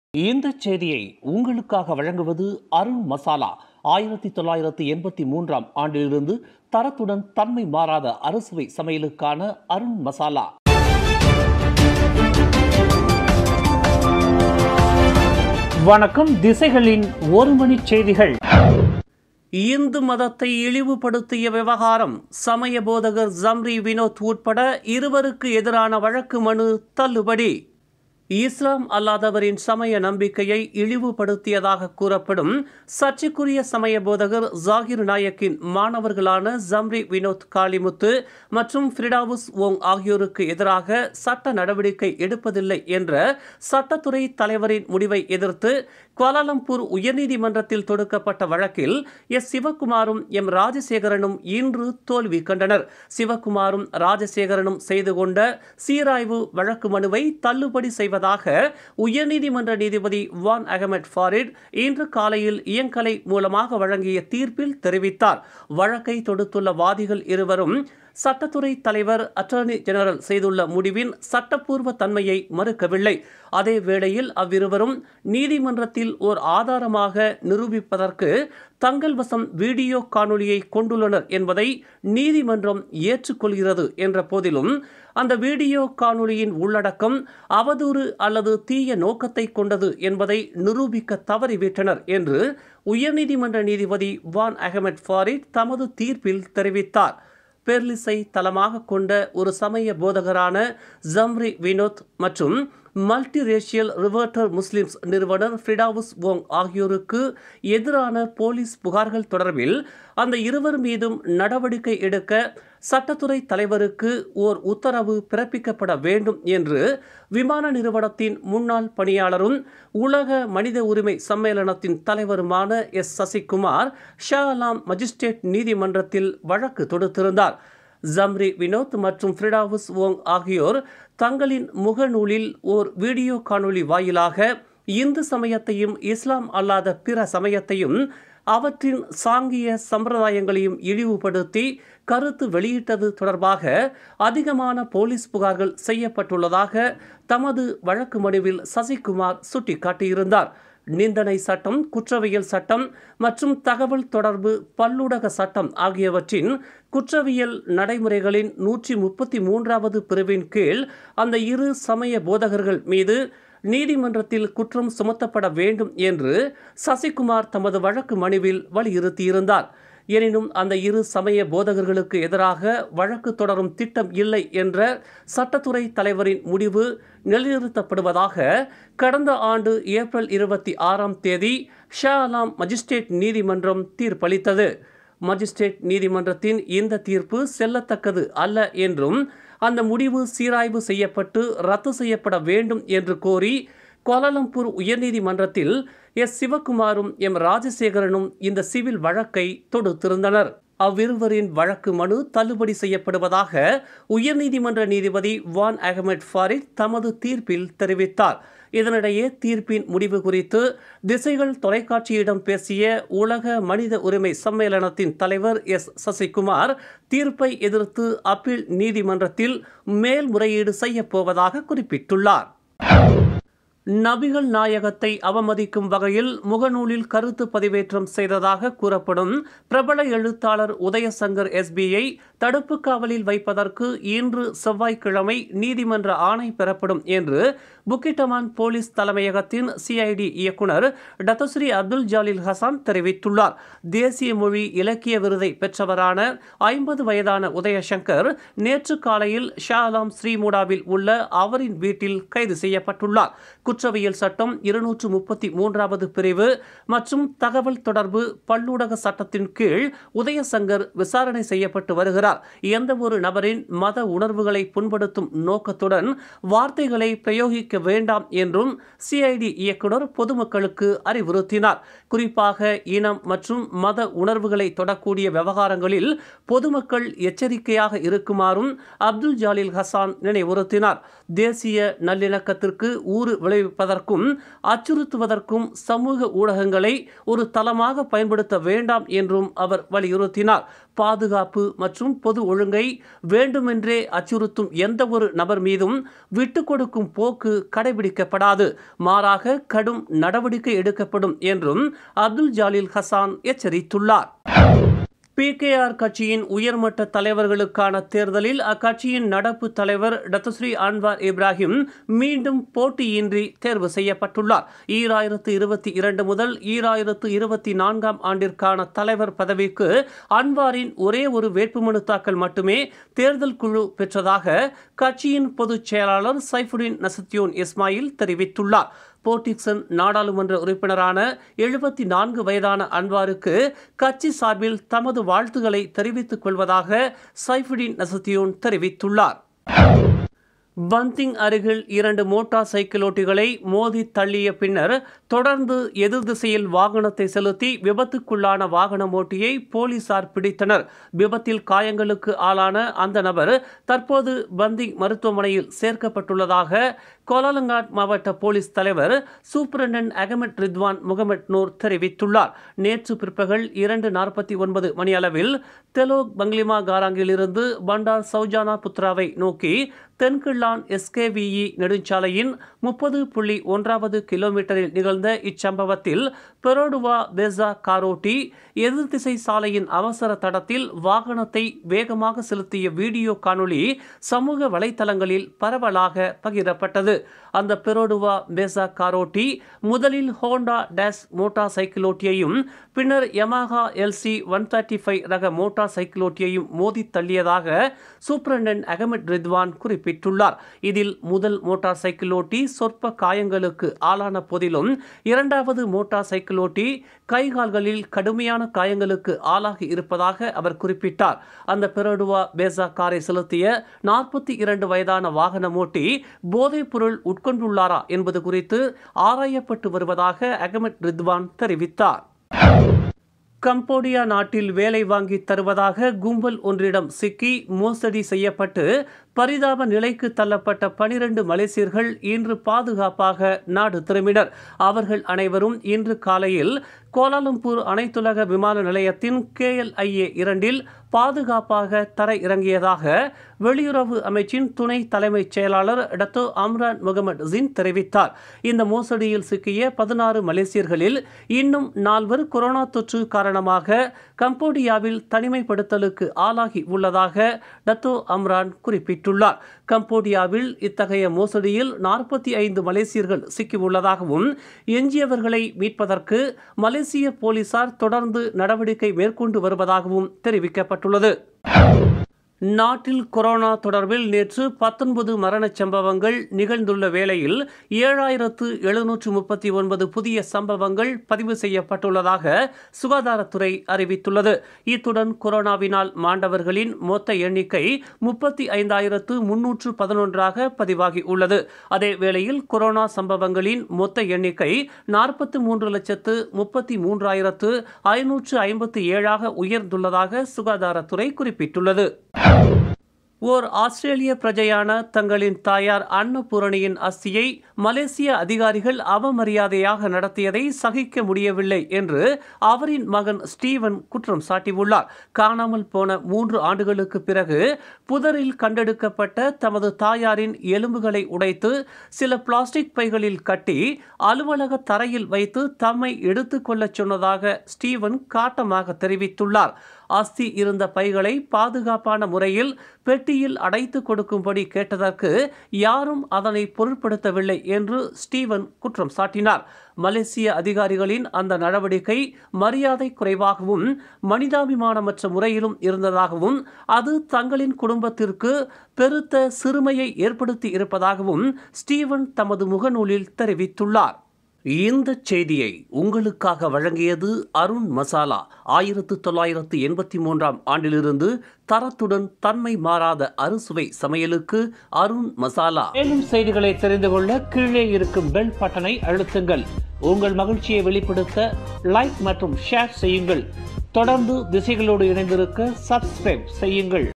இந்த செய்தியை உங்களுக்காக வழங்குவது அருண் மசாலா ஆயிரத்தி தொள்ளாயிரத்தி எண்பத்தி மூன்றாம் ஆண்டிலிருந்து தரத்துடன் தன்மை மாறாத அறுசுவை சமையலுக்கான அருண் மசாலா வணக்கம் திசைகளின் ஒரு மணி செய்திகள் இந்து மதத்தை இழிவுபடுத்திய விவகாரம் சமய போதகர் ஜம்ரி வினோத் உட்பட இருவருக்கு எதிரான வழக்கு மனு தள்ளுபடி இஸ்லாம் அல்லாதவரின் சமய நம்பிக்கையை இழிவுபடுத்தியதாக கூறப்படும் சர்ச்சைக்குரிய சமய போதகர் ஜாகிர் நாயக்கின் மாணவர்களான ஜம்ரி வினோத் காளிமுத்து மற்றும் ஃபிரிடாவுஸ் ஓங் ஆகியோருக்கு எதிராக சட்ட நடவடிக்கை எடுப்பதில்லை என்ற சட்டத்துறை தலைவரின் முடிவை எதிர்த்து கோலாலம்பூர் உயர்நீதிமன்றத்தில் தொடுக்கப்பட்ட வழக்கில் எஸ் சிவகுமாரும் எம் ராஜசேகரனும் இன்று தோல்வி கண்டனர் சிவகுமாரும் ராஜசேகரனும் செய்து கொண்ட சீராய்வு வழக்கு மனுவை தள்ளுபடி செய்வதாக உயர்நீதிமன்ற நீதிபதி வான் அகமட் ஃபாரிட் இன்று காலையில் இயங்கலை மூலமாக வழங்கிய தீர்ப்பில் தெரிவித்தார் வழக்கை தொடுத்துள்ள வாதிகள் இருவரும் சட்டத்துறை தலைவர் அட்டர்னி ஜெனரல் செய்துள்ள முடிவின் சட்டப்பூர்வ தன்மையை மறுக்கவில்லை அதே வேளையில் அவ்விருவரும் நீதிமன்றத்தில் ஓர் ஆதாரமாக நிரூபிப்பதற்கு தங்கள் வசம் வீடியோ காணொளியை கொண்டுள்ளனர் என்பதை நீதிமன்றம் ஏற்றுக்கொள்கிறது என்ற போதிலும் அந்த வீடியோ காணொளியின் உள்ளடக்கம் அவதூறு அல்லது தீய நோக்கத்தை கொண்டது என்பதை நிரூபிக்க தவறிவிட்டனர் என்று உயர்நீதிமன்ற நீதிபதி வான் அகமட் ஃபாரிட் தமது தீர்ப்பில் தெரிவித்தார் பெர்லிஸை தளமாக கொண்ட ஒரு சமய போதகரான ஜம்ரி வினோத் மற்றும் மல்டி ரேஷியல் ரிவர்டர் முஸ்லிம்ஸ் நிறுவனர் ஃபிடாவுஸ் வோங் ஆகியோருக்கு எதிரான போலீஸ் புகார்கள் தொடர்பில் அந்த இருவர் மீதும் நடவடிக்கை எடுக்க சட்டத்துறை தலைவருக்கு ஓர் உத்தரவு பிறப்பிக்கப்பட வேண்டும் என்று விமான நிறுவனத்தின் முன்னாள் பணியாளரும் உலக மனித உரிமை சம்மேளனத்தின் தலைவருமான S Sasikumar Shah Alam magistrate நீதிமன்றத்தில் வழக்கு தொடுத்திருந்தார் ஜம்ரி வினோத் மற்றும் ஃபிரிடாவுஸ் ஓங் ஆகியோர் தங்களின் முகநூலில் ஓர் வீடியோ காணொளி வாயிலாக இந்து சமயத்தையும் இஸ்லாம் அல்லாத பிற சமயத்தையும் அவற்றின் சாங்கிய சம்பிரதாயங்களையும் இழிவுபடுத்தி கருத்து வெளியிட்டது தொடர்பாக அதிகமான போலீஸ் புகார்கள் செய்யப்பட்டுள்ளதாக தமது வழக்கு மனுவில் சசிகுமார் சுட்டிக்காட்டியிருந்தார் நிந்தனை சட்டம் குற்றவியல் சட்டம் மற்றும் தகவல் தொடர்பு பல்லூடக சட்டம் ஆகியவற்றின் குற்றவியல் நடைமுறைகளின் நூற்றி முப்பத்தி மூன்றாவது பிரிவின் கீழ் அந்த இரு சமய போதகர்கள் மீது நீதிமன்றத்தில் குற்றம் சுமத்தப்பட வேண்டும் என்று சசிகுமார் தமது வழக்கு மனுவில் வலியுறுத்தியிருந்தார் எனினும் அந்த இரு சமய போதகர்களுக்கு எதிராக வழக்கு தொடரும் திட்டம் இல்லை என்ற சட்டத்துறை தலைவரின் முடிவு நிலைநிறுத்தப்படுவதாக கடந்த ஆண்டு ஏப்ரல் இருபத்தி ஆறாம் தேதி ஷா அலாம் மஜிஸ்ட்ரேட் நீதிமன்றம் தீர்ப்பளித்தது மஜிஸ்ட்ரேட் நீதிமன்றத்தின் இந்த தீர்ப்பு செல்லத்தக்கது அல்ல என்றும் அந்த முடிவு சீராய்வு செய்யப்பட்டு ரத்து செய்யப்பட வேண்டும் என்று கோரி கோலாலம்பூர் உயர்நீதிமன்றத்தில் எஸ் சிவகுமாரும் எம் ராஜசேகரனும் இந்த சிவில் வழக்கை தொடுத்திருந்தனர் அவ்விருவரின் வழக்கு மனு தள்ளுபடி செய்யப்படுவதாக உயர்நீதிமன்ற நீதிபதி வான் அகமட் ஃபாரிட் தமது தீர்ப்பில் தெரிவித்தார் இதனிடையே தீர்ப்பின் முடிவு குறித்து திசைகள் தொலைக்காட்சியிடம் பேசிய உலக மனித உரிமை சம்மேளனத்தின் தலைவர் எஸ் சசிகுமார் தீர்ப்பை எதிர்த்து அப்பீல் நீதிமன்றத்தில் மேல்முறையீடு செய்யப்போவதாக குறிப்பிட்டுள்ளார் நபிகள் நாயகத்தை அவமதிக்கும் வகையில் முகநூலில் கருத்து பதிவேற்றம் செய்ததாக கூறப்படும் பிரபல எழுத்தாளர் உதயசங்கர் எஸ்பியை தடுப்பு காவலில் வைப்பதற்கு இன்று செவ்வாய்க்கிழமை நீதிமன்ற ஆணை பெறப்படும் என்று புக்கிட்டமான் போலீஸ் தலைமையகத்தின் சிஐடி இயக்குனர் டத்தஸ்ரீ அப்துல் ஜாலில் ஹசான் தெரிவித்துள்ளார் தேசிய மொழி இலக்கிய விருதை பெற்றவரான ஐம்பது வயதான உதயசங்கர் நேற்று காலையில் ஷா அலாம் ஸ்ரீமுடாவில் உள்ள அவரின் வீட்டில் கைது செய்யப்பட்டுள்ளார் குற்றவியல் சட்டம் இருநூற்று முப்பத்தி மூன்றாவது பிரிவு மற்றும் தகவல் தொடர்பு பல்லூடக சட்டத்தின் கீழ் உதயசங்கர் விசாரணை செய்யப்பட்டு வருகிறார் எந்த ஒரு நபரின் மத உணர்வுகளை புண்படுத்தும் நோக்கத்துடன் வார்த்தைகளை பிரயோகிக்க வேண்டாம் என்றும் சிஐடி இயக்குனர் பொதுமக்களுக்கு அறிவுறுத்தினார் குறிப்பாக இனம் மற்றும் மத உணர்வுகளை தொடக்கூடிய விவகாரங்களில் பொதுமக்கள் எச்சரிக்கையாக இருக்குமாறும் அப்துல் ஜாலில் ஹசான் நினைவுறுத்தினார் தேசிய நல்லிணக்கத்திற்கு ஊறு விளைவிப்பதற்கும் அச்சுறுத்துவதற்கும் சமூக ஊடகங்களை ஒரு தளமாக பயன்படுத்த வேண்டாம் என்றும் அவர் வலியுறுத்தினார் பாதுகாப்பு மற்றும் பொது ஒழுங்கை வேண்டுமென்றே அச்சுறுத்தும் எந்த ஒரு நபர் மீதும் விட்டு கொடுக்கும் போக்கு கடைபிடிக்கப்படாது மாறாக கடும் நடவடிக்கை எடுக்கப்படும் என்றும் அப்துல் ஜாலில் ஹசான் எச்சரித்துள்ளார் பிகேஆர் கட்சியின் உயர்மட்ட தலைவர்களுக்கான தேர்தலில் அக்கட்சியின் நடப்பு தலைவர் டத்தஸ்ரீ அன்வார் இப்ராஹிம் மீண்டும் போட்டியின்றி தேர்வு செய்யப்பட்டுள்ளார் ஈராயிரத்து இருபத்தி இரண்டு முதல் ஈராயிரத்து இருபத்தி நான்காம் ஆண்டிற்கான தலைவர் பதவிக்கு அன்வாரின் ஒரே ஒரு வேட்புமனு தாக்கல் மட்டுமே தேர்தல் குழு பெற்றதாக கட்சியின் பொதுச் செயலாளர் சைஃபுடின் நசத்யூன் இஸ்மாயில் தெரிவித்துள்ளார் போர்டிக்சன் நாடாளுமன்ற உறுப்பினரான எழுபத்தி நான்கு வயதான அன்வாருக்கு கட்சி சார்பில் தமது வாழ்த்துக்களை தெரிவித்துக் கொள்வதாக சைஃபுடின் நசத்தியூன் தெரிவித்துள்ளார் பந்திங் அருகில் இரண்டு மோட்டார் சைக்கிளோட்டிகளை மோதி தள்ளிய பின்னர் தொடர்ந்து எதிர் திசையில் வாகனத்தை செலுத்தி விபத்துக்குள்ளான வாகனம் ஓட்டியை போலீசார் பிடித்தனர் விபத்தில் காயங்களுக்கு ஆளான அந்த நபர் தற்போது பந்திங் மருத்துவமனையில் சேர்க்கப்பட்டுள்ளதாக கோலாலங்காட் மாவட்ட போலீஸ் தலைவர் superintendent Ahmad Ridhwan Mohamad Noor தெரிவித்துள்ளார் நேற்று பிற்பகல் இரண்டு நாற்பத்தி ஒன்பது மணியளவில் தெலோக் பங்லிமா காராங்கிலிருந்து பண்டார் சௌஜானா புத்ராவை நோக்கி தென்கிள்ளான் எஸ்கேவிஇ நெடுஞ்சாலையின் முப்பது புள்ளி ஒன்றாவது கிலோமீட்டரில் நிகழ்ந்த இச்சம்பவத்தில் பெரோடுவா பெசா காரோட்டி எதிர் திசை சாலையின் அவசர தடத்தில் வாகனத்தை வேகமாக செலுத்திய வீடியோ காணொளி சமூக வலைத்தளங்களில் பரவலாக பகிரப்பட்டது அந்த பெரோடுவா பெசா காரோட்டி முதலில் ஹோண்டா டேஸ் மோட்டார் சைக்கிளோட்டியையும் பின்னர் Yamaha LC one thirty five ரக மோட்டார் சைக்கிளோட்டியையும் மோதி தள்ளியதாக சூப்பரண்டன் அகமட் ரித்வான் குறிப்பிட்டுள்ளார் இதில் முதல் மோட்டார் சைக்கிளோட்டி சொற்ப காயங்களுக்கு ஆளான போதிலும் இரண்டாவது மோட்டார் சைக்கிளோட்டி கைகால்களில் கடுமையான காயங்களுக்கு ஆளாகி இருப்பதாக அவர் குறிப்பிட்டார் அந்த பெரோடுவா பேசா காரை செலுத்திய நாற்பத்தி இரண்டு வயதான வாகனம் ஓட்டி போதைப் பொருள் உட்கொண்டுள்ளாரா என்பது குறித்து ஆராயப்பட்டு வருவதாக அகமட் ரித்வான் தெரிவித்தார் கம்போடியா நாட்டில் வேலை வாங்கி தருவதாக கும்பல் ஒன்றிடம் சிக்கி மோசடி செய்யப்பட்டு பரிதாப நிலைக்கு தள்ளப்பட்ட பனிரெண்டு மலேசியர்கள் இன்று பாதுகாப்பாக நாடு திரும்பினர் அவர்கள் அனைவரும் இன்று காலையில் கோலாலம்பூர் அனைத்துலக விமான நிலையத்தின் கேஎல்ஐஏ இரண்டில் பாதுகாப்பாக தர இறங்கியதாக வெளியுறவு அமைச்சின் துணை தலைமைச் செயலாளர் டத்தோ அம்ரான் முகமது ஜின் தெரிவித்தார் இந்த மோசடியில் சிக்கிய பதினாறு மலேசியர்களில் இன்னும் நால்வர் கொரோனா தொற்று காரணமாக கம்போடியாவில் தனிமைப்படுத்தலுக்கு ஆளாகி உள்ளதாக டத்தோ அம்ரான் குறிப்பிட்டுள்ளார் கம்போடியாவில் இத்தகைய மோசடியில் நாற்பத்தி ஐந்து மலேசியர்கள் சிக்கியுள்ளதாகவும் எஞ்சியவர்களை மீட்பதற்கு மலேசிய போலீசார் தொடர்ந்து நடவடிக்கை மேற்கொண்டு வருவதாகவும் தெரிவிக்கப்பட்டுள்ளது நாட்டில் கொரோனா தொடர்பில் நேற்று பத்தொன்பது மரணச் சம்பவங்கள் நிகழ்ந்துள்ள வேளையில் ஏழாயிரத்து எழுநூற்று முப்பத்தி ஒன்பது புதிய சம்பவங்கள் பதிவு செய்யப்பட்டுள்ளதாக சுகாதாரத்துறை அறிவித்துள்ளது இத்துடன் கொரோனாவினால் மாண்டவர்களின் மொத்த எண்ணிக்கை முப்பத்தி ஐந்தாயிரத்து முன்னூற்று பதினொன்றாக பதிவாகி உள்ளது அதே வேளையில் கொரோனா சம்பவங்களின் மொத்த எண்ணிக்கை நாற்பத்தி மூன்று லட்சத்து முப்பத்தி மூன்றாயிரத்து ஐநூற்று ஐம்பத்தி ஏழாக உயர்ந்துள்ளதாக சுகாதாரத்துறை குறிப்பிட்டுள்ளது ஓர் ஆஸ்திரேலிய பிரஜையான தங்களின் தாயார் அன்னபூரணியின் அஸ்தியை மலேசிய அதிகாரிகள் அவமரியாதையாக நடத்தியதை சகிக்க முடியவில்லை என்று அவரின் மகன் ஸ்டீவன் குற்றம் சாட்டியுள்ளார் காணாமல் போன மூன்று ஆண்டுகளுக்கு பிறகு புதரில் கண்டெடுக்கப்பட்ட தமது தாயாரின் எலும்புகளை உடைத்து சில பிளாஸ்டிக் பைகளில் கட்டி அலுவலக தரையில் வைத்து தம்மை எடுத்துக்கொள்ளச் சொன்னதாக ஸ்டீவன் காட்டமாக தெரிவித்துள்ளார் அஸ்தி இருந்த பைகளை பாதுகாப்பான முறையில் பெட்டியில் அடைத்து கொடுக்கும்படி கேட்டதற்கு யாரும் அதனை பொருட்படுத்தவில்லை என்று ஸ்டீவன் குற்றம் சாட்டினார் மலேசிய அதிகாரிகளின் அந்த நடவடிக்கை மரியாதை குறைவாகவும் மனிதாபிமானமற்ற முறையிலும் இருந்ததாகவும் அது தங்களின் குடும்பத்திற்கு பெருத்த சிறுமையை ஏற்படுத்தி இருப்பதாகவும் ஸ்டீவன் தமது முகநூலில் தெரிவித்துள்ளார் இந்த செய்தியை உங்களுக்காக வழங்கியது அருண் மசாலா ஆயிரத்து தொள்ளாயிரத்து எண்பத்தி மூன்றாம் ஆண்டிலிருந்து தரத்துடன் தன்மை மாறாத அறுசுவை சமையலுக்கு அருண் மசாலா மேலும் செய்திகளை தெரிந்து கொள்ள கீழே இருக்கும் பெல் பட்டனை அழுத்துங்கள் உங்கள் மகிழ்ச்சியை வெளிப்படுத்த லைக் மற்றும் ஷேர் செய்யுங்கள் தொடர்ந்து திசைகளோடு இணைந்திருக்க சப்ஸ்கிரைப் செய்யுங்கள்